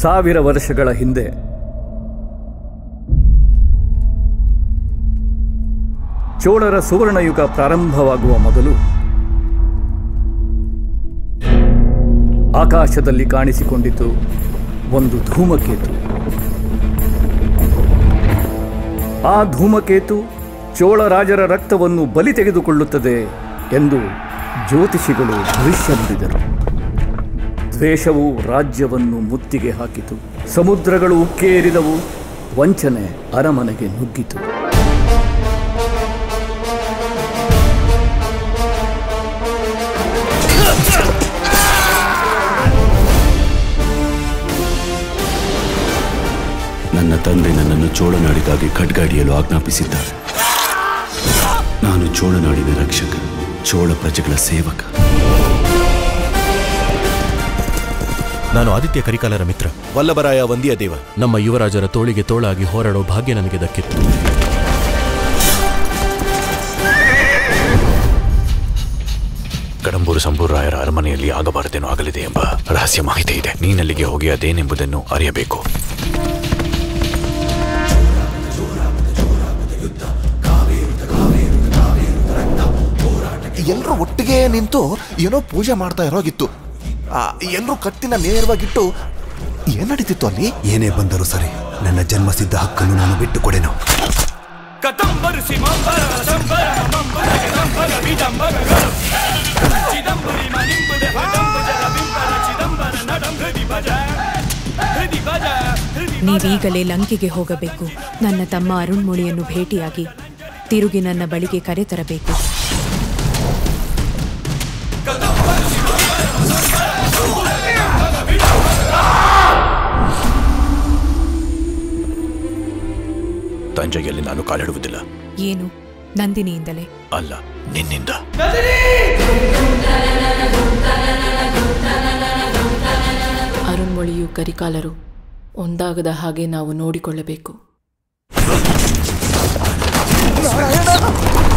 ಸಾವಿರ ವರ್ಷಗಳ ಹಿಂದೆ ಚೋಳರ ಸುವರ್ಣಯುಗ ಪ್ರಾರಂಭವಾಗುವ ಮೊದಲು ಆಕಾಶದಲ್ಲಿ ಕಾಣಿಸಿಕೊಂಡಿತು ಒಂದು ಧೂಮಕೇತು ಆ ಧೂಮಕೇತು ಚೋಳ ರಾಜರ ರಕ್ತವನ್ನು ಬಲಿ ತೆಗೆದುಕೊಳ್ಳುತ್ತದೆ ಎಂದು ಜ್ಯೋತಿಷಿಗಳು ಭವಿಷ್ಯ ನುಡಿದರು ದ್ವೇಷವು ರಾಜ್ಯವನ್ನು ಮುತ್ತಿಗೆ ಹಾಕಿತು ಸಮುದ್ರಗಳು ಉಕ್ಕೇರಿದವು ವಂಚನೆ ಅರಮನೆಗೆ ನುಗ್ಗಿತು ನನ್ನ ತಂದೆ ನನ್ನನ್ನು ಚೋಳನಾಡಿಗಾಗಿ ಖಡ್ಗಾಡಿಯಲು ಆಜ್ಞಾಪಿಸಿದ್ದಾರೆ ನಾನು ಚೋಳನಾಡಿನ ರಕ್ಷಕ ಚೋಳ ಪ್ರಜೆಗಳ ಸೇವಕ ನಾನು ಆದಿತ್ಯ ಕರಿಕಾಲರ ಮಿತ್ರ ವಲ್ಲಭರಾಯ ವಂದಿಯ ದೇವ ನಮ್ಮ ಯುವರಾಜರ ತೋಳಿಗೆ ತೋಳಾಗಿ ಹೋರಾಡೋ ಭಾಗ್ಯ ನನಗೆ ದಕ್ಕಿತ್ತು ಕಡಂಬೂರು ಸಂಬೂರಾಯರ ಅರಮನೆಯಲ್ಲಿ ಆಗಬಾರದೇನೋ ಆಗಲಿದೆ ಎಂಬ ರಹಸ್ಯ ಮಾಹಿತಿ ಇದೆ ನೀನಲ್ಲಿಗೆ ಹೋಗಿ ಅದೇನೆಂಬುದನ್ನು ಅರಿಯಬೇಕು ಎಲ್ಲರೂ ಒಟ್ಟಿಗೆ ನಿಂತು ಏನೋ ಪೂಜೆ ಮಾಡ್ತಾ ಇರೋಗಿತ್ತು ಎಲ್ಲರೂ ಕತ್ತಿನ ನೇರವಾಗಿಟ್ಟು ಏನ್ ನಡೀತಿತ್ತು ಅಲ್ಲಿ ಏನೇ ಬಂದರೂ ಸರಿ ನನ್ನ ಜನ್ಮಸಿದ್ಧ ಹಕ್ಕನ್ನು ನಾನು ಬಿಟ್ಟು ಕೊಡೆನು ನೀವೀಗಲೇ ಲಂಕೆಗೆ ಹೋಗಬೇಕು ನನ್ನ ತಮ್ಮ ಅರುಣ್ಮೊಳಿಯನ್ನು ಭೇಟಿಯಾಗಿ ತಿರುಗಿ ನನ್ನ ಬಳಿಗೆ ಕರೆತರಬೇಕು ತಂಜೆಯಲ್ಲಿ ನಾನು ಕಾಲಿಡುವುದಿಲ್ಲ ಏನು ನಂದಿನಿಯಿಂದಲೇ ಅಲ್ಲ ನಿನ್ನಿಂದ ಅರುಣ್ಮೊಳಿಯು ಕರಿಕಾಲರು ಒಂದಾಗದ ಹಾಗೆ ನಾವು ನೋಡಿಕೊಳ್ಳಬೇಕು ನಾರಾಯಣ